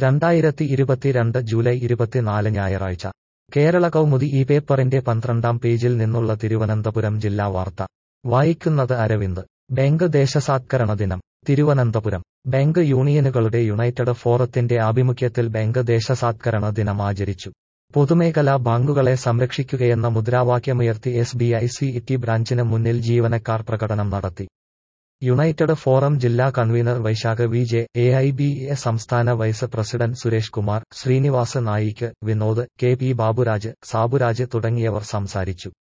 രണ്ടായിരത്തി ഇരുപത്തിരണ്ട് ജൂലൈ ഇരുപത്തിനാല് ഞായറാഴ്ച കേരള കൗമുദി ഈ പേപ്പറിന്റെ പന്ത്രണ്ടാം പേജിൽ നിന്നുള്ള തിരുവനന്തപുരം ജില്ലാ വാർത്ത വായിക്കുന്നത് അരവിന്ദ് ബാങ്ക് ദേശസാത്കരണ ദിനം തിരുവനന്തപുരം ബാങ്ക് യൂണിയനുകളുടെ യുണൈറ്റഡ് ഫോറത്തിന്റെ ആഭിമുഖ്യത്തിൽ ബാങ്ക് ദേശസാത്കരണ ദിനം ആചരിച്ചു പൊതുമേഖലാ ബാങ്കുകളെ സംരക്ഷിക്കുകയെന്ന മുദ്രാവാക്യമുയർത്തി S B I C T ബ്രാഞ്ചിന് മുന്നിൽ ജീവനക്കാർ പ്രകടനം നടത്തി യുണൈറ്റഡ് ഫോറം ജില്ലാ കൺവീനർ Vaishakha V J A I B A സംസ്ഥാന vice president Suresh Kumar Srinivas Naik Vinod K P Baburaj Saburaj തുടങ്ങിയവർ സംസാരിച്ചു